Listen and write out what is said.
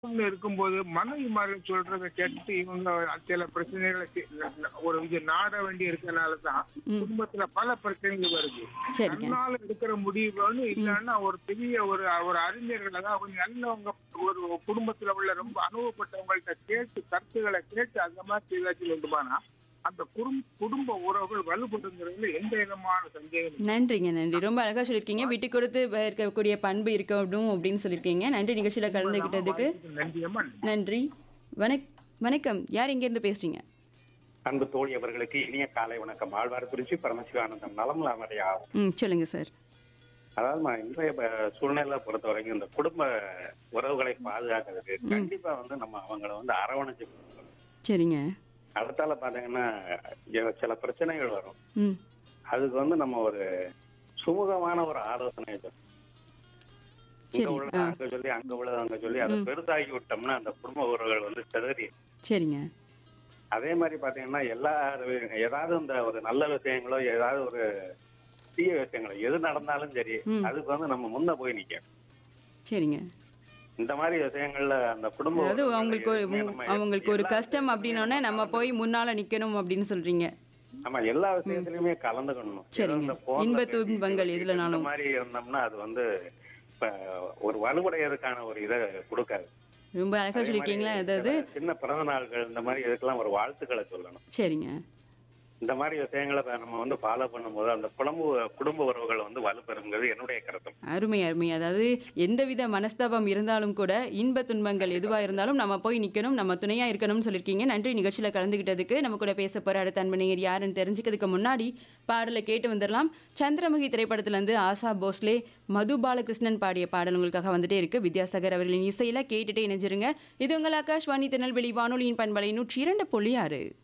குடும்பம்னு இருக்கும்போது மனைவிமார்கள் சொல்றதை கேட்டுட்டு இவங்க சில பிரச்சனைகளை சி- ஒரு இது நாட வேண்டி இருக்கனால தான் குடும்பத்துல பல பிரச்சனைகள் வருது சரிங்க தன்னால எடுக்கிற முடிவுன்னு இல்லைன்னா ஒரு பெரிய ஒரு ஒரு அறிஞர்களை தான் கொஞ்சம் நல்லவங்க ஒரு குடும்பத்துல உள்ள ரொம்ப அனுபவப்பட்டவங்கள்ட்ட கேட்டு கருத்துக்களை கேட்டு அந்த மாதிரி ஏதாச்சும் உண்டுமானா அந்த குடும் குடும்ப உறவுகள் வலுப்படுங்கிறதுல எந்த விதமான சந்தேகம் இல்லை. நன்றிங்க நன்றி ரொம்ப அழகா சொல்லியிருக்கீங்க விட்டு கொடுத்து இருக்கக்கூடிய பண்பு இருக்கணும் அப்படின்னு சொல்லியிருக்கீங்க நன்றி நிகழ்ச்சியில கலந்துகிட்டதுக்கு வாய்ப்புக்கு நன்றி அம்மா நன்றி வணக் வணக்கம் யார் இங்க இருந்து பேசுறீங்க அன்பு தோழி அவர்களுக்கு இனிய காலை வணக்கம் ஆழ்வார் குறிச்சி பரமசிவானந்தம் நலம் அவருடைய ஆகும் ம் சொல்லுங்க சார் அதாவது நான் இன்றைய ப- சூழ்நிலை பொறுத்த வரைக்கும் இந்த குடும்ப உறவுகளை பாதுகாக்கிறதுக்கு கண்டிப்பா வந்து நம்ம அவங்கள வந்து அரவணைச்சு கொடுக்கணும். சரிங்க அடுத்தால பாத்தீங்கன்னா இங்க சில பிரச்சனைகள் வரும் ம் அதுக்கு வந்து நம்ம ஒரு சுமூகமான ஒரு ஆலோசனை சொல்லணும். இங்க சரி உள்ளத ஆ அங்க சொல்லி அங்க உள்ளத அங்க சொல்லி அதை பெருசாகி விட்டோம்னா அந்த குடும்ப உறவுகள் வந்து சிதறி சரிங்க அதே மாதிரி பாத்தீங்கன்னா எல்லா ஏதாவது இந்த ஒரு நல்ல விஷயங்களோ ஏதாவது ஒரு தீய விஷயங்களோ எது நடந்தாலும் சரி ம். அதுக்கு வந்து நம்ம முன்ன போய் நிக்க சரிங்க இந்த மாதிரி விஷயங்கள்ல அந்த குடும்ப அதாவது உறவுகளை அவங்களுக்கு ஒரு எதுவுமே நம்ம அவங்களுக்கு ஒரு எல்லா கஷ்டம் அப்படின்னோடனே நம்ம போய் முன்னால நிக்கணும் அப்படின்னு சொல்றீங்க ஆமா எல்லா விஷயத்திலயுமே கலந்துக்கணும் சரிங்க. ஏதோ இந்த phone ல இன்ப பேசி, துன்பங்கள் இந்த எதுலனாலும். மாதிரி இருந்தோம்னா அது வந்து இப்ப ஒரு வலுவுடையதுக்கான ஒரு இதை கொடுக்காது ரொம்ப அழகா அதே சொல்லியிருக்கீங்களா மாதிரி அதாவது சில சின்ன பிறந்த நாள்கள் இந்த மாதிரி இதுக்கெல்லாம் ஒரு வாழ்த்துக்களை சொல்லணும் சரிங்க இந்த மாதிரி விஷயங்களை நம்ம வந்து ஃபாலோ பண்ணும்போது அந்த குடும்ப குடும்ப உறவுகள் வந்து வலுப்பெறுங்கிறது என்னுடைய கருத்து அருமை அருமை அதாவது எந்தவித மனஸ்தாபம் இருந்தாலும் கூட இன்ப துன்பங்கள் எதுவா இருந்தாலும் நம்ம போய் நிக்கணும் நம்ம துணையா இருக்கணும்னு சொல்லியிருக்கீங்க நன்றி நிகழ்ச்சியில கலந்துகிட்டதுக்கு நம்ம கூட பேச போற அடுத்த அன்பனையர் யாருன்னு தெரிஞ்சுக்கிறதுக்கு முன்னாடி பாடலை கேட்டு வந்துடலாம் சந்திரமுகி திரைப்படத்துல இருந்து ஆசா போஸ்லே மது பாலகிருஷ்ணன் பாடிய பாடல் உங்களுக்காக வந்துட்டே இருக்கு வித்யாசாகர் அவர்களின் இசையில கேட்டுட்டே இணைஞ்சிருங்க இது உங்கள் ஆகாஷ்வாணி திருநெல்வேலி வானொலியின் பண்பலை நூற்றி இரண்டு புள்ளி ஆறு